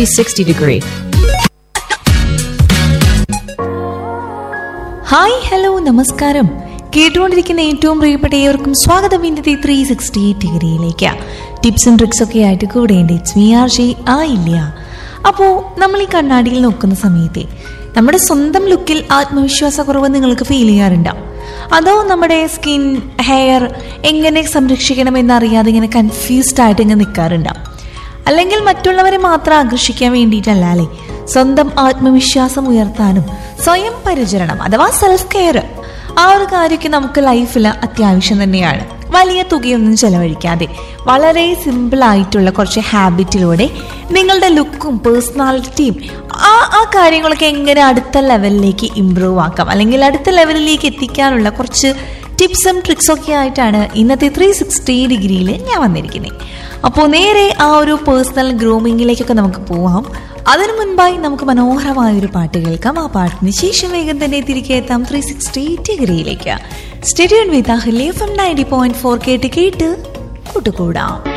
360 degree. Hi hello നമസ്കാരം കേട്ടുകൊണ്ടിരിക്കുന്ന ഏറ്റവും പ്രിയപ്പെട്ട ഏവർക്കും സ്വാഗതം ഇന്നത്തെ ത്രീ സിക്സ്റ്റി ഡിഗ്രിയിലേക്ക് ടിപ്സ് ആൻഡ് ട്രിക്സ് ഒക്കെ ആയിട്ട് കൂടെ ഇറ്റ്സ് മീ ആർ ഷേ ആ ഇല്ല അപ്പോൾ നമ്മൾ ഈ കണ്ണാടിയിൽ നോക്കുന്ന സമയത്തെ നമ്മുടെ സ്വന്തം ലുക്കിൽ ആത്മവിശ്വാസക്കുറവ് നിങ്ങൾക്ക് ഫീൽ ചെയ്യാറുണ്ടാവും അതോ നമ്മുടെ സ്കിൻ ഹെയർ എങ്ങനെ സംരക്ഷിക്കണമെന്ന് അറിയാതെ ഇങ്ങനെ കൺഫ്യൂസ്ഡ് ആയിട്ട് ഇങ്ങനെ നിൽക്കാറുണ്ടാവും അല്ലെങ്കിൽ മറ്റുള്ളവരെ മാത്രം ആകർഷിക്കാൻ വേണ്ടിയിട്ടല്ല അല്ലേ സ്വന്തം ആത്മവിശ്വാസം ഉയർത്താനും സ്വയം പരിചരണം അഥവാ സെൽഫ് കെയർ ആ ഒരു കാര്യമൊക്കെ നമുക്ക് ലൈഫിൽ അത്യാവശ്യം തന്നെയാണ് വലിയ തുകയൊന്നും ചെലവഴിക്കാതെ വളരെ സിമ്പിൾ ആയിട്ടുള്ള കുറച്ച് ഹാബിറ്റിലൂടെ നിങ്ങളുടെ ലുക്കും പേഴ്സണാലിറ്റിയും ആ ആ കാര്യങ്ങളൊക്കെ എങ്ങനെ അടുത്ത ലെവലിലേക്ക് ഇമ്പ്രൂവ് ആക്കാം അല്ലെങ്കിൽ അടുത്ത ലെവലിലേക്ക് എത്തിക്കാനുള്ള കുറച്ച് ടിപ്സും ട്രിക്സും ഒക്കെ ആയിട്ടാണ് ഇന്നത്തെ ത്രീ സിക്സ്റ്റി ഡിഗ്രിയിൽ ഞാൻ വന്നിരിക്കുന്നത് അപ്പോൾ നേരെ ആ ഒരു പേഴ്സണൽ ഗ്രൂമിങ്ങിലേക്കൊക്കെ നമുക്ക് പോവാം അതിനു മുൻപായി നമുക്ക് മനോഹരമായ ഒരു പാട്ട് കേൾക്കാം ആ പാട്ടിന് ശേഷം വേഗം തന്നെ തിരികെ എത്താം ത്രീ സിക്സ്റ്റി ഡിഗ്രിയിലേക്ക് stadium with Ahli F M ninety point four കേട്ട് കേട്ട് കൂട്ടുകൂടാം